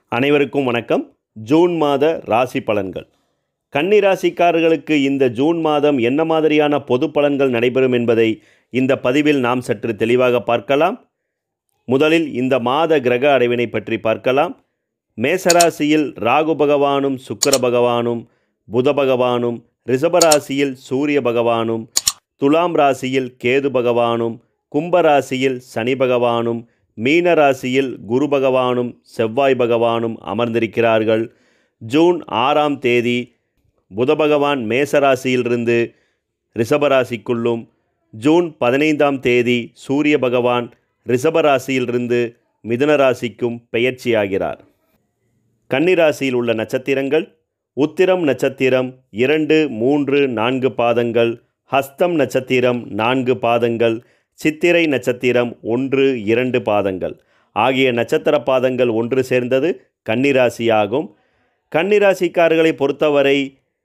அனைவருக்கும் வணக்கம் ஜூன் மாத ராசி பலன்கள் கன்னி ராசிக்காரர்களுக்கு இந்த ஜூன் மாதம் என்ன மாதிரியான பொது பலன்கள் நடைபெறும் என்பதை இந்த பதிவில் நாம் சற்று தெளிவாக பார்க்கலாம் முதலில் இந்த மாத கிரக அடைவினை பற்றி பார்க்கலாம் மேசராசியில் ராகு பகவானும் சுக்கிர பகவானும் புத பகவானும் ரிஷபராசியில் சூரிய பகவானும் துலாம் ராசியில் கேது பகவானும் கும்பராசியில் சனி பகவானும் மீன ராசியில் குரு பகவானும் செவ்வாய் பகவானும் அமர்ந்திருக்கிறார்கள் ஜூன் ஆறாம் தேதி புத பகவான் மேச ராசியிலிருந்து ரிஷபராசிக்குள்ளும் ஜூன் பதினைந்தாம் தேதி சூரிய பகவான் ரிஷபராசியிலிருந்து மிதுன ராசிக்கும் பெயர்ச்சியாகிறார் கன்னிராசியில் உள்ள நட்சத்திரங்கள் உத்திரம் நட்சத்திரம் இரண்டு மூன்று நான்கு பாதங்கள் ஹஸ்தம் நட்சத்திரம் நான்கு பாதங்கள் சித்திரை நட்சத்திரம் ஒன்று இரண்டு பாதங்கள் ஆகிய நட்சத்திர பாதங்கள் ஒன்று சேர்ந்தது கன்னிராசியாகும் கன்னிராசிக்காரர்களை பொறுத்தவரை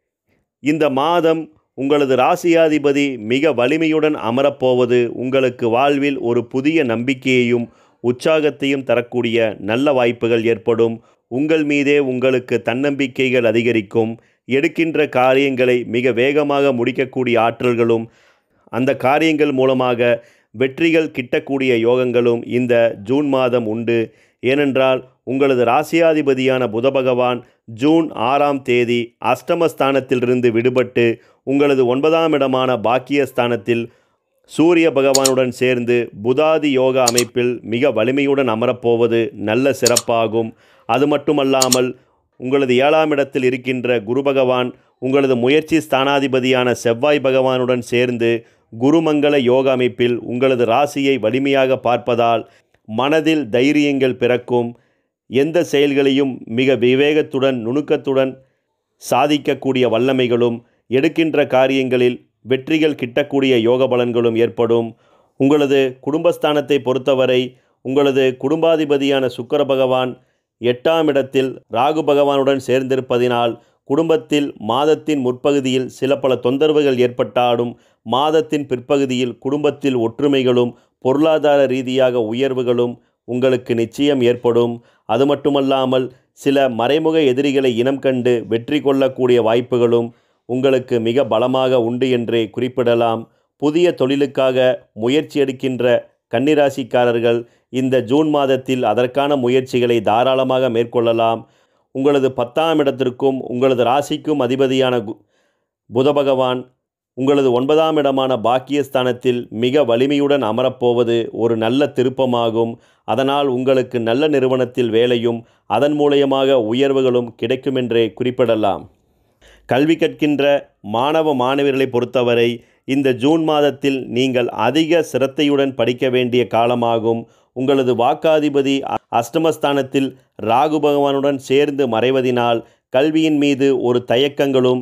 இந்த மாதம் உங்களது ராசியாதிபதி மிக வலிமையுடன் அமரப்போவது உங்களுக்கு வாழ்வில் ஒரு புதிய நம்பிக்கையையும் உற்சாகத்தையும் தரக்கூடிய நல்ல வாய்ப்புகள் ஏற்படும் உங்கள் மீதே உங்களுக்கு தன்னம்பிக்கைகள் அதிகரிக்கும் எடுக்கின்ற காரியங்களை மிக வேகமாக முடிக்கக்கூடிய ஆற்றல்களும் அந்த காரியங்கள் மூலமாக வெற்றிகள் கிட்டக்கூடிய யோகங்களும் இந்த ஜூன் மாதம் உண்டு ஏனென்றால் உங்களது ராசியாதிபதியான புத பகவான் ஜூன் ஆறாம் தேதி அஷ்டமஸ்தானத்திலிருந்து விடுபட்டு உங்களது ஒன்பதாம் இடமான பாக்கியஸ்தானத்தில் சூரிய பகவானுடன் சேர்ந்து புதாதி யோக அமைப்பில் மிக வலிமையுடன் அமரப்போவது நல்ல சிறப்பாகும் அது மட்டுமல்லாமல் உங்களது ஏழாம் இடத்தில் இருக்கின்ற குரு பகவான் உங்களது முயற்சி ஸ்தானாதிபதியான செவ்வாய் பகவானுடன் சேர்ந்து குருமங்கள யோக அமைப்பில் உங்களது ராசியை வலிமையாக பார்ப்பதால் மனதில் தைரியங்கள் பிறக்கும் எந்த செயல்களையும் மிக விவேகத்துடன் நுணுக்கத்துடன் சாதிக்கக்கூடிய வல்லமைகளும் எடுக்கின்ற காரியங்களில் வெற்றிகள் கிட்டக்கூடிய யோக பலன்களும் ஏற்படும் உங்களது குடும்பஸ்தானத்தை பொறுத்தவரை உங்களது குடும்பாதிபதியான சுக்கர பகவான் எட்டாம் இடத்தில் ராகு பகவானுடன் சேர்ந்திருப்பதினால் குடும்பத்தில் மாதத்தின் முற்பகுதியில் சில பல தொந்தரவுகள் ஏற்பட்டாலும் மாதத்தின் பிற்பகுதியில் குடும்பத்தில் ஒற்றுமைகளும் பொருளாதார ரீதியாக உயர்வுகளும் உங்களுக்கு நிச்சயம் ஏற்படும் அது மட்டுமல்லாமல் சில மறைமுக எதிரிகளை இனம் கண்டு வெற்றி கொள்ளக்கூடிய வாய்ப்புகளும் உங்களுக்கு மிக பலமாக உண்டு என்றே குறிப்பிடலாம் புதிய தொழிலுக்காக முயற்சி எடுக்கின்ற கன்னிராசிக்காரர்கள் இந்த ஜூன் மாதத்தில் அதற்கான முயற்சிகளை தாராளமாக மேற்கொள்ளலாம் உங்களது பத்தாம் இடத்திற்கும் உங்களது ராசிக்கும் அதிபதியான கு- புத பகவான் உங்களது ஒன்பதாம் இடமான பாக்கியஸ்தானத்தில் மிக வலிமையுடன் அமரப்போவது ஒரு நல்ல திருப்பமாகும் அதனால் உங்களுக்கு நல்ல நிறுவனத்தில் வேலையும் அதன் மூலயமாக உயர்வுகளும் கிடைக்குமென்றே குறிப்பிடலாம் கல்வி கற்கின்ற மாணவ மாணவியர்களை பொறுத்தவரை இந்த ஜூன் மாதத்தில் நீங்கள் அதிக சிரத்தையுடன் படிக்க வேண்டிய காலமாகும் உங்களது வாக்காதிபதி அ- அஷ்டமஸ்தானத்தில் ராகு பகவானுடன் சேர்ந்து மறைவதினால் கல்வியின் மீது ஒரு தயக்கங்களும்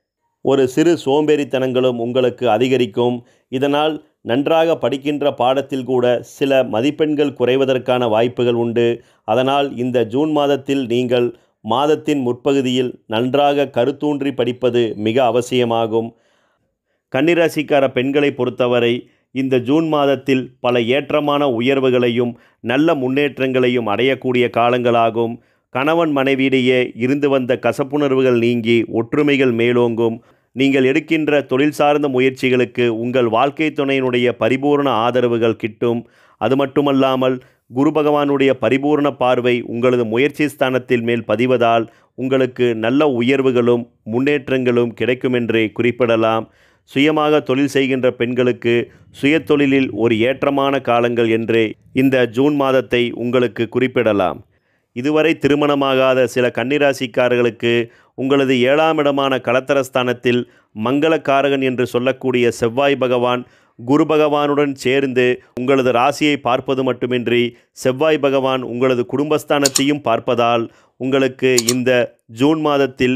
ஒரு சிறு சோம்பேறித்தனங்களும் உங்களுக்கு அதிகரிக்கும் இதனால் நன்றாக படிக்கின்ற பாடத்தில் கூட சில மதிப்பெண்கள் குறைவதற்கான வாய்ப்புகள் உண்டு அதனால் இந்த ஜூன் மாதத்தில் நீங்கள் மாதத்தின் முற்பகுதியில் நன்றாக கருத்தூன்றி படிப்பது மிக அவசியமாகும் கன்னிராசிக்கார பெண்களை பொறுத்தவரை இந்த ஜூன் மாதத்தில் பல ஏற்றமான உயர்வுகளையும் நல்ல முன்னேற்றங்களையும் அடையக்கூடிய காலங்களாகும் கணவன் மனைவியிடையே இருந்து வந்த கசப்புணர்வுகள் நீங்கி ஒற்றுமைகள் மேலோங்கும் நீங்கள் எடுக்கின்ற தொழில் சார்ந்த முயற்சிகளுக்கு உங்கள் வாழ்க்கை துணையினுடைய பரிபூர்ண ஆதரவுகள் கிட்டும் அது மட்டுமல்லாமல் குரு பகவானுடைய பரிபூர்ண பார்வை உங்களது முயற்சி ஸ்தானத்தில் மேல் பதிவதால் உங்களுக்கு நல்ல உயர்வுகளும் முன்னேற்றங்களும் கிடைக்குமென்றே குறிப்பிடலாம் சுயமாக தொழில் செய்கின்ற பெண்களுக்கு சுயதொழிலில் ஒரு ஏற்றமான காலங்கள் என்றே இந்த ஜூன் மாதத்தை உங்களுக்கு குறிப்பிடலாம் இதுவரை திருமணமாகாத சில கன்னிராசிக்காரர்களுக்கு உங்களது ஏழாம் இடமான கலத்தரஸ்தானத்தில் மங்களக்காரகன் என்று சொல்லக்கூடிய செவ்வாய் பகவான் குரு பகவானுடன் சேர்ந்து உங்களது ராசியை பார்ப்பது மட்டுமின்றி செவ்வாய் பகவான் உங்களது குடும்பஸ்தானத்தையும் பார்ப்பதால் உங்களுக்கு இந்த ஜூன் மாதத்தில்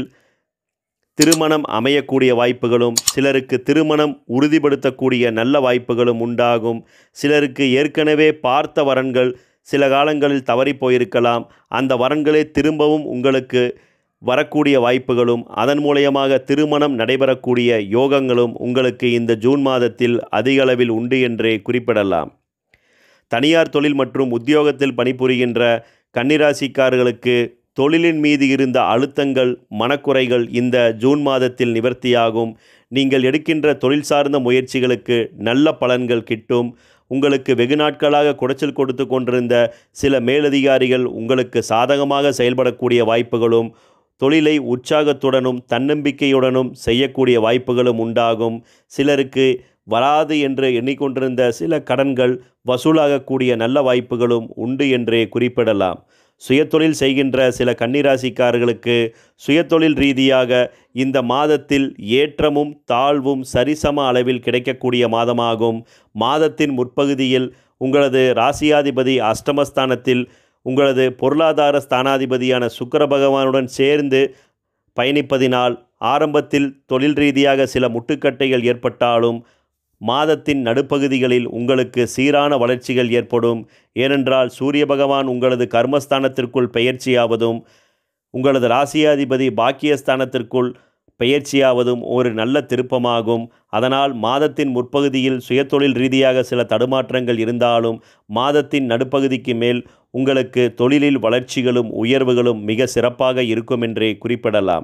திருமணம் அமையக்கூடிய வாய்ப்புகளும் சிலருக்கு திருமணம் உறுதிப்படுத்தக்கூடிய நல்ல வாய்ப்புகளும் உண்டாகும் சிலருக்கு ஏற்கனவே பார்த்த வரன்கள் சில காலங்களில் தவறி போயிருக்கலாம் அந்த வரன்களே திரும்பவும் உங்களுக்கு வரக்கூடிய வாய்ப்புகளும் அதன் மூலயமாக திருமணம் நடைபெறக்கூடிய யோகங்களும் உங்களுக்கு இந்த ஜூன் மாதத்தில் அதிக அளவில் உண்டு என்றே குறிப்பிடலாம் தனியார் தொழில் மற்றும் உத்தியோகத்தில் பணிபுரிகின்ற கன்னிராசிக்காரர்களுக்கு தொழிலின் மீது இருந்த அழுத்தங்கள் மனக்குறைகள் இந்த ஜூன் மாதத்தில் நிவர்த்தியாகும் நீங்கள் எடுக்கின்ற தொழில் சார்ந்த முயற்சிகளுக்கு நல்ல பலன்கள் கிட்டும் உங்களுக்கு வெகு நாட்களாக குடைச்சல் கொடுத்து கொண்டிருந்த சில மேலதிகாரிகள் உங்களுக்கு சாதகமாக செயல்படக்கூடிய வாய்ப்புகளும் தொழிலை உற்சாகத்துடனும் தன்னம்பிக்கையுடனும் செய்யக்கூடிய வாய்ப்புகளும் உண்டாகும் சிலருக்கு வராது என்று எண்ணிக்கொண்டிருந்த சில கடன்கள் வசூலாகக்கூடிய நல்ல வாய்ப்புகளும் உண்டு என்றே குறிப்பிடலாம் சுயதொழில் செய்கின்ற சில கன்னிராசிக்காரர்களுக்கு சுயதொழில் ரீதியாக இந்த மாதத்தில் ஏற்றமும் தாழ்வும் சரிசம அளவில் கிடைக்கக்கூடிய மாதமாகும் மாதத்தின் முற்பகுதியில் உங்களது ராசியாதிபதி அஷ்டமஸ்தானத்தில் உங்களது பொருளாதார ஸ்தானாதிபதியான சுக்கர பகவானுடன் சேர்ந்து பயணிப்பதினால் ஆரம்பத்தில் தொழில் ரீதியாக சில முட்டுக்கட்டைகள் ஏற்பட்டாலும் மாதத்தின் நடுப்பகுதிகளில் உங்களுக்கு சீரான வளர்ச்சிகள் ஏற்படும் ஏனென்றால் சூரிய பகவான் உங்களது கர்மஸ்தானத்திற்குள் பெயர்ச்சியாவதும் உங்களது ராசியாதிபதி பாக்கியஸ்தானத்திற்குள் பெயர்ச்சியாவதும் ஒரு நல்ல திருப்பமாகும் அதனால் மாதத்தின் முற்பகுதியில் சுயதொழில் ரீதியாக சில தடுமாற்றங்கள் இருந்தாலும் மாதத்தின் நடுப்பகுதிக்கு மேல் உங்களுக்கு தொழிலில் வளர்ச்சிகளும் உயர்வுகளும் மிக சிறப்பாக இருக்கும் என்றே குறிப்பிடலாம்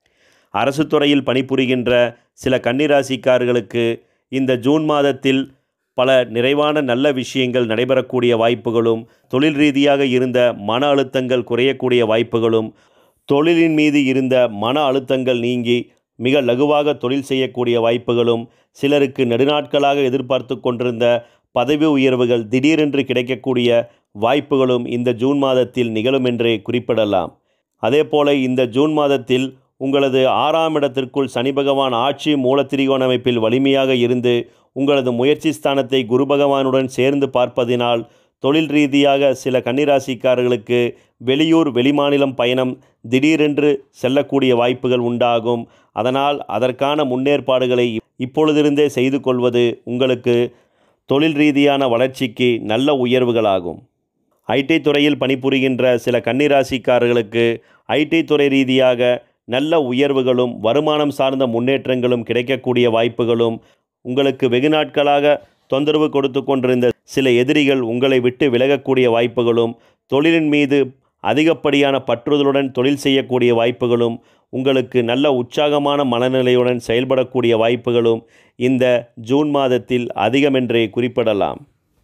அரசு துறையில் பணிபுரிகின்ற சில கன்னிராசிக்காரர்களுக்கு இந்த ஜூன் மாதத்தில் பல நிறைவான நல்ல விஷயங்கள் நடைபெறக்கூடிய வாய்ப்புகளும் தொழில் ரீதியாக இருந்த மன அழுத்தங்கள் குறையக்கூடிய வாய்ப்புகளும் தொழிலின் மீது இருந்த மன அழுத்தங்கள் நீங்கி மிக லகுவாக தொழில் செய்யக்கூடிய வாய்ப்புகளும் சிலருக்கு நெடுநாட்களாக எதிர்பார்த்து கொண்டிருந்த பதவி உயர்வுகள் திடீரென்று கிடைக்கக்கூடிய வாய்ப்புகளும் இந்த ஜூன் மாதத்தில் நிகழும் என்றே குறிப்பிடலாம் அதேபோல இந்த ஜூன் மாதத்தில் உங்களது ஆறாம் இடத்திற்குள் சனி பகவான் ஆட்சி மூலத்திரிகோண அமைப்பில் வலிமையாக இருந்து உங்களது முயற்சி ஸ்தானத்தை குரு பகவானுடன் சேர்ந்து பார்ப்பதினால் தொழில் ரீதியாக சில கன்னிராசிக்காரர்களுக்கு வெளியூர் வெளிமாநிலம் பயணம் திடீரென்று செல்லக்கூடிய வாய்ப்புகள் உண்டாகும் அதனால் அதற்கான முன்னேற்பாடுகளை இப்பொழுதிருந்தே செய்து கொள்வது உங்களுக்கு தொழில் ரீதியான வளர்ச்சிக்கு நல்ல உயர்வுகளாகும் ஐடி துறையில் பணிபுரிகின்ற சில கன்னிராசிக்காரர்களுக்கு ஐடி துறை ரீதியாக நல்ல உயர்வுகளும் வருமானம் சார்ந்த முன்னேற்றங்களும் கிடைக்கக்கூடிய வாய்ப்புகளும் உங்களுக்கு வெகு நாட்களாக தொந்தரவு கொடுத்து கொண்டிருந்த சில எதிரிகள் உங்களை விட்டு விலகக்கூடிய வாய்ப்புகளும் தொழிலின் மீது அதிகப்படியான பற்றுதலுடன் தொழில் செய்யக்கூடிய வாய்ப்புகளும் உங்களுக்கு நல்ல உற்சாகமான மனநிலையுடன் செயல்படக்கூடிய வாய்ப்புகளும் இந்த ஜூன் மாதத்தில் அதிகமென்றே குறிப்பிடலாம்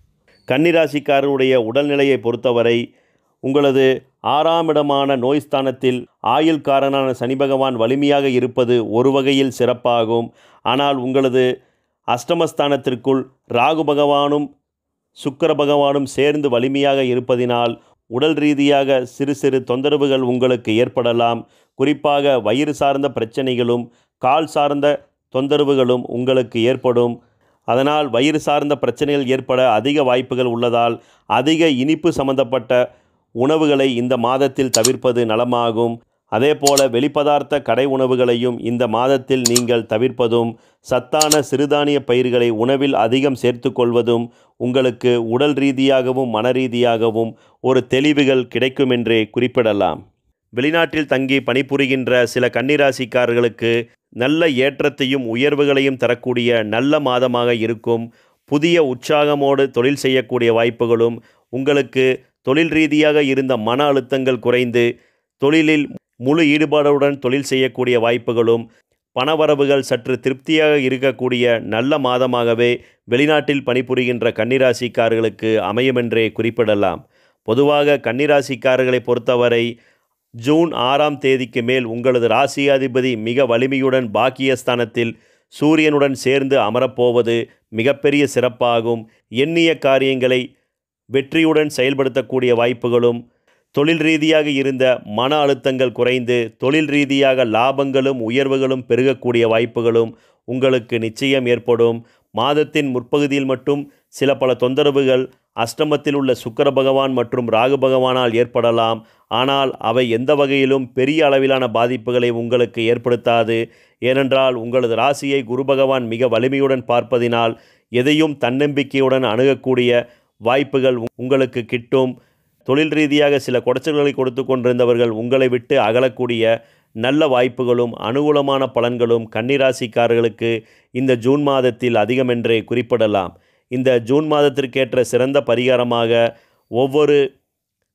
கன்னிராசிக்காரருடைய உடல்நிலையை பொறுத்தவரை உங்களது ஆறாம் இடமான நோய்ஸ்தானத்தில் ஆயுள்காரனான சனி பகவான் வலிமையாக இருப்பது ஒரு வகையில் சிறப்பாகும் ஆனால் உங்களது அஷ்டமஸ்தானத்திற்குள் ராகு பகவானும் சுக்கர பகவானும் சேர்ந்து வலிமையாக இருப்பதினால் உடல் ரீதியாக சிறு சிறு தொந்தரவுகள் உங்களுக்கு ஏற்படலாம் குறிப்பாக வயிறு சார்ந்த பிரச்சனைகளும் கால் சார்ந்த தொந்தரவுகளும் உங்களுக்கு ஏற்படும் அதனால் வயிறு சார்ந்த பிரச்சனைகள் ஏற்பட அதிக வாய்ப்புகள் உள்ளதால் அதிக இனிப்பு சம்பந்தப்பட்ட உணவுகளை இந்த மாதத்தில் தவிர்ப்பது நலமாகும் அதேபோல வெளிப்பதார்த்த கடை உணவுகளையும் இந்த மாதத்தில் நீங்கள் தவிர்ப்பதும் சத்தான சிறுதானிய பயிர்களை உணவில் அதிகம் சேர்த்து கொள்வதும் உங்களுக்கு உடல் ரீதியாகவும் மன ரீதியாகவும் ஒரு தெளிவுகள் கிடைக்கும் என்றே குறிப்பிடலாம் வெளிநாட்டில் தங்கி பணிபுரிகின்ற சில கன்னிராசிக்காரர்களுக்கு நல்ல ஏற்றத்தையும் உயர்வுகளையும் தரக்கூடிய நல்ல மாதமாக இருக்கும் புதிய உற்சாகமோடு தொழில் செய்யக்கூடிய வாய்ப்புகளும் உங்களுக்கு தொழில் ரீதியாக இருந்த மன அழுத்தங்கள் குறைந்து தொழிலில் முழு ஈடுபாடுடன் தொழில் செய்யக்கூடிய வாய்ப்புகளும் பணவரவுகள் சற்று திருப்தியாக இருக்கக்கூடிய நல்ல மாதமாகவே வெளிநாட்டில் பணிபுரிகின்ற கன்னிராசிக்காரர்களுக்கு அமையுமென்றே குறிப்பிடலாம் பொதுவாக கன்னிராசிக்காரர்களை பொறுத்தவரை ஜூன் ஆறாம் தேதிக்கு மேல் உங்களது ராசியாதிபதி மிக வலிமையுடன் பாக்கியஸ்தானத்தில் சூரியனுடன் சேர்ந்து அமரப்போவது மிகப்பெரிய சிறப்பாகும் எண்ணிய காரியங்களை வெற்றியுடன் செயல்படுத்தக்கூடிய வாய்ப்புகளும் தொழில் ரீதியாக இருந்த மன அழுத்தங்கள் குறைந்து தொழில் ரீதியாக லாபங்களும் உயர்வுகளும் பெருகக்கூடிய வாய்ப்புகளும் உங்களுக்கு நிச்சயம் ஏற்படும் மாதத்தின் முற்பகுதியில் மட்டும் சில பல தொந்தரவுகள் அஷ்டமத்தில் உள்ள சுக்கர பகவான் மற்றும் ராகு பகவானால் ஏற்படலாம் ஆனால் அவை எந்த வகையிலும் பெரிய அளவிலான பாதிப்புகளை உங்களுக்கு ஏற்படுத்தாது ஏனென்றால் உங்களது ராசியை குரு பகவான் மிக வலிமையுடன் பார்ப்பதினால் எதையும் தன்னம்பிக்கையுடன் அணுகக்கூடிய வாய்ப்புகள் உங்களுக்கு கிட்டும் தொழில் ரீதியாக சில குடைச்சல்களை கொடுத்து கொண்டிருந்தவர்கள் உங்களை விட்டு அகலக்கூடிய நல்ல வாய்ப்புகளும் அனுகூலமான பலன்களும் கன்னிராசிக்காரர்களுக்கு இந்த ஜூன் மாதத்தில் அதிகமென்றே குறிப்பிடலாம் இந்த ஜூன் மாதத்திற்கேற்ற சிறந்த பரிகாரமாக ஒவ்வொரு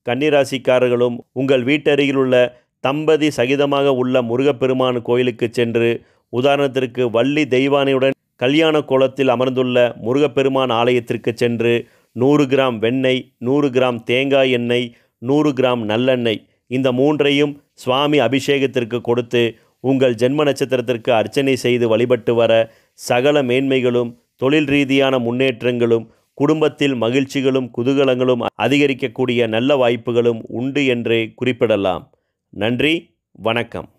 கன்னிராசிக்காரர்களும் உங்கள் வீட்டருகில் உள்ள தம்பதி சகிதமாக உள்ள முருகப்பெருமான் கோயிலுக்கு சென்று உதாரணத்திற்கு வள்ளி தெய்வானையுடன் கல்யாண கோலத்தில் அமர்ந்துள்ள முருகப்பெருமான் ஆலயத்திற்கு சென்று நூறு கிராம் வெண்ணெய் நூறு கிராம் தேங்காய் எண்ணெய் நூறு கிராம் நல்லெண்ணெய் இந்த மூன்றையும் சுவாமி அபிஷேகத்திற்கு கொடுத்து உங்கள் ஜென்ம நட்சத்திரத்திற்கு அர்ச்சனை செய்து வழிபட்டு வர சகல மேன்மைகளும் தொழில் ரீதியான முன்னேற்றங்களும் குடும்பத்தில் மகிழ்ச்சிகளும் குதூகலங்களும் அதிகரிக்கக்கூடிய நல்ல வாய்ப்புகளும் உண்டு என்றே குறிப்பிடலாம் நன்றி வணக்கம்